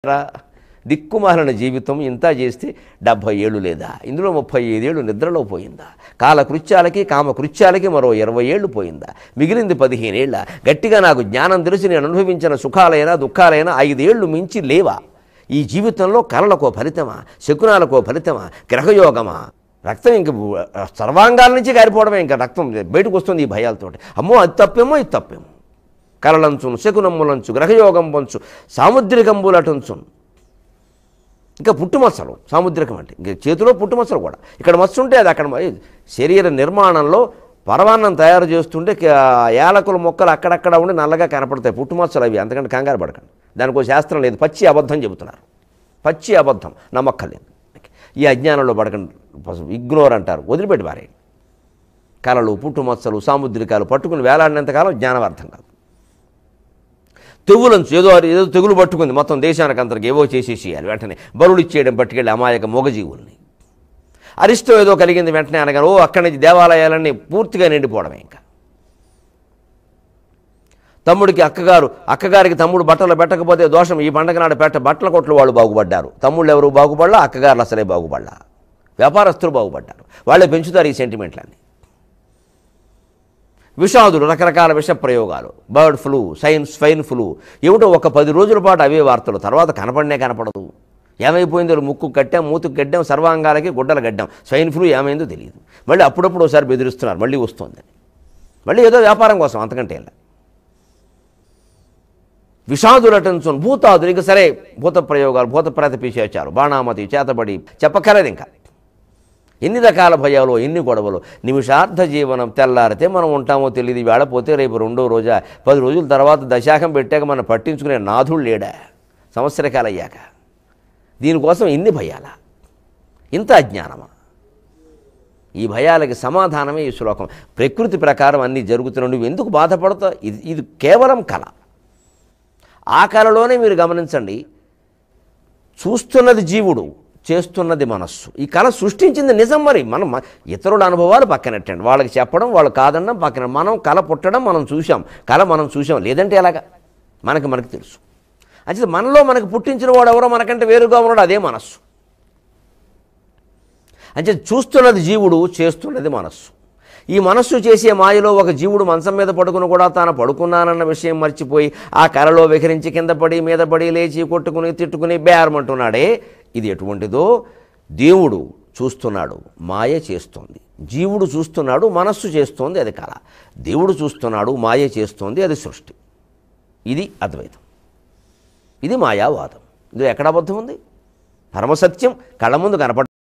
రా దిక్కుమాలిన జీవితం ఇంత చేస్తే డెబ్భై ఏళ్ళు లేదా ఇందులో ముప్పై ఐదేళ్ళు నిద్రలో పోయిందా కాలకృత్యాలకి కామకృత్యాలకి మరో ఇరవై ఏళ్ళు పోయిందా మిగిలింది పదిహేనేళ్ల గట్టిగా నాకు జ్ఞానం తెలిసి నేను అనుభవించిన సుఖాలైనా దుఃఖాలైనా ఐదేళ్లు మించి లేవా ఈ జీవితంలో కళలకో ఫలితమా శకునాలకో ఫలితమా గ్రహయోగమా రక్తం ఇంక సర్వాంగాల నుంచి గారిపోవడమే ఇంకా రక్తం బయటకు వస్తుంది ఈ భయాలతోటి అమ్మో అది తప్పేమో ఇది తప్పేమో కలలంచును శకునమ్ములంచు గ్రహయోగం పంచు సాముద్రికంబులటంచును ఇంకా పుట్టుమచ్చలు సాముద్రికం అంటే ఇంక చేతిలో పుట్టుమచ్చలు కూడా ఇక్కడ మచ్చ ఉంటే అది అక్కడ మ- శరీర నిర్మాణంలో పరవాన్నం తయారు చేస్తుంటే క- యాలకుల మొక్కలు అక్కడక్కడ ఉండి నల్లగా కనపడతాయి పుట్టుమచ్చలు అవి అంతకంటే కంగారు పడకండి దానికి ఒక శాస్త్రం లేదు పచ్చి అబద్ధం చెబుతున్నారు పచ్చి అబద్ధం నమ్మక్కర్లేదు ఈ అజ్ఞానంలో పడకండి ఇగ్నోర్ అంటారు వదిలిపెట్టి పారేయండి కళలు పుట్టుమచ్చలు సాముద్రికాలు పట్టుకుని వేలాడినంతకాలం జ్ఞానం అర్థం కాదు తెగులంచు ఏదో ఏదో తెగులు పట్టుకుంది మొత్తం దేశానికి అంతరికి ఏవో చేసేసేయాలి వెంటనే బరులు ఇచ్చేయడం పట్టుకెళ్ళి అమాయక మూగజీవుల్ని అరిష్టం ఏదో కలిగింది వెంటనే అనగా ఓ అక్కడి నుంచి దేవాలయాలన్నీ పూర్తిగా నిండిపోవడమే ఇంకా తమ్ముడికి అక్కగారు అక్కగారికి తమ్ముడు బట్టలు పెట్టకపోతే దోషం ఈ పండగ నాడు పెట్ట బట్టల కొట్లు వాళ్ళు బాగుపడ్డారు తమ్ముళ్ళు ఎవరు బాగుపడలా అక్కగారులు అసలే బాగుపడలా వ్యాపారస్తులు బాగుపడ్డారు వాళ్ళే పెంచుతారు ఈ సెంటిమెంట్లన్నీ విషాదులు రకరకాల విష ప్రయోగాలు బర్డ్ ఫ్లూ సైన్ స్వైన్ ఫ్లూ ఏమిటో ఒక పది రోజుల పాటు అవే వార్తలు తర్వాత కనపడనే కనపడదు ఏమైపోయిందో ముక్కు కట్టాం మూతుకు గడ్డాం సర్వాంగాలకి గుడ్డలు గడ్డాం స్వైన్ ఫ్లూ ఏమైందో తెలియదు మళ్ళీ అప్పుడప్పుడు ఒకసారి బెదిరిస్తున్నారు మళ్ళీ వస్తుందని మళ్ళీ ఏదో వ్యాపారం కోసం అంతకంటే ఇలా విషాదులటంచున్ భూతాదులు ఇక సరే భూత ప్రయోగాలు భూత ప్రేత పిశాచాలు బాణామతి చేతబడి చెప్పక్కర్లేదు ఇంకా ఎన్ని రకాల భయాలు ఎన్ని గొడవలు నిమిషార్థ జీవనం తెల్లారితే మనం ఉంటామో తెలియదు వేళపోతే రేపు రెండో రోజా పది రోజుల తర్వాత దశాఖం పెట్టాక మనం పట్టించుకునే నాథుడు లేడా సంవత్సరకాలు అయ్యాక దీనికోసం ఇన్ని భయాలా ఇంత అజ్ఞానమా ఈ భయాలకి సమాధానమే ఈ శ్లోకం ప్రకృతి ప్రకారం అన్నీ జరుగుతున్నాయి నువ్వు ఎందుకు బాధపడతావు ఇది ఇది కేవలం కళ ఆ కళలోనే మీరు గమనించండి చూస్తున్నది జీవుడు చేస్తున్నది మనస్సు ఈ కళ సృష్టించింది నిజం మరి మనం మ- ఇతరుల అనుభవాలు పక్కనెట్టండి వాళ్ళకి చెప్పడం వాళ్ళు కాదనడం పక్కన మనం కళ పుట్టడం మనం చూసాం కళ మనం చూసాం లేదంటే ఎలాగా మనకి మనకు తెలుసు అయితే మనలో మనకు పుట్టించిన వాడు ఎవరో మనకంటే వేరుగా ఉన్నాడు అదే మనస్సు అంటే చూస్తున్నది జీవుడు చేస్తున్నది మనస్సు ఈ మనస్సు చేసే మాయలో ఒక జీవుడు మంచం మీద పడుకుని కూడా తాను పడుకున్నానన్న విషయం మర్చిపోయి ఆ కలలో విహరించి కింద పడి మీద పడి లేచి కొట్టుకుని తిట్టుకుని బేరమంటున్నాడే ఇది ఎటువంటిదో దేవుడు చూస్తున్నాడు మాయ చేస్తోంది జీవుడు చూస్తున్నాడు మనస్సు చేస్తోంది అది కళ దేవుడు చూస్తున్నాడు మాయ చేస్తోంది అది సృష్టి ఇది అద్వైతం ఇది మాయావాదం ఇది ఎక్కడ అబద్ధం ఉంది పరమసత్యం కళ్ళ ముందు కనపడ